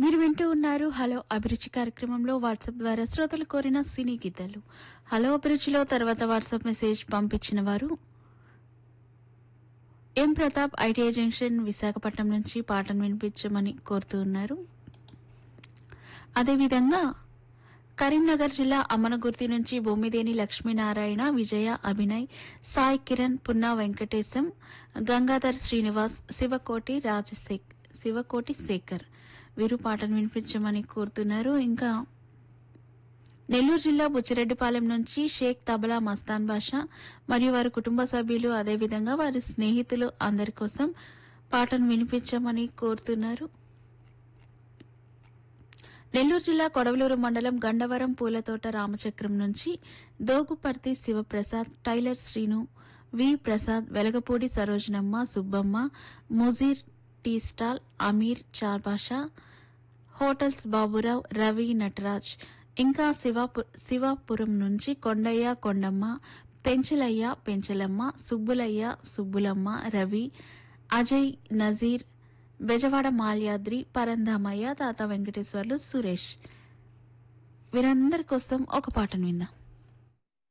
మీరు వింటూ ఉన్నారు హలో అభిరుచి కార్యక్రమంలో వాట్సాప్ ద్వారా శ్రోతలు కోరిన సినీ గీతాలు హలో అభిరుచిలో తర్వాత వాట్సాప్ మెసేజ్ పంపించిన వారు M Pratap ITI junction Visakhapatnam నుంచి పాటను వినిపించమని కోరుతూ ఉన్నారు అదేవిధంగా కరీంనగర్ జిల్లా అమ్మనగుర్తి నుంచి బొమ్మిదేని లక్ష్మీనారాయణ విజయ అభినయ్ సాయి కిరణ్ పున్నా వెంకటేశం గంగాధర్ శ్రీనివాస్ శివకోటి రాజశేఖ్ శివకోటి శేఖర్ వీరు పాటను వినిపించమని కోరుతున్నారు ఇంకా నెల్లూరు జిల్లా బుచ్చిరెడ్డిపాలెం నుంచి షేక్ తబలా మస్తాన్ బాషా మరియు వారి కుటుంబ సభ్యులు అదేవిధంగా వారి స్నేహితులు అందరి కోసం పాటను వినిపించమని కోరుతున్నారు నెల్లూరు జిల్లా కొడవలూరు మండలం గండవరం పూలతోట రామచక్రం నుంచి Doguparthi Sivaprasad tailor Srinu V Prasad Velagapudi Sarojanamma Subbamma Mujeer tea stall Ameer Charbasha hotels Baburao Ravi Nataraj ఇంకా శివాపు శివాపురం నుంచి కొండయ్య కొండమ్మ పెంచలయ్య పెంచలమ్మ సుబ్బులయ్య సుబ్బులమ్మ రవి అజయ్ నజీర్ బెజవాడ మాల్యాద్రి పరంధామయ్య తాత వెంకటేశ్వర్లు సురేష్ వీరందరి కోసం ఒక పాటను విందాం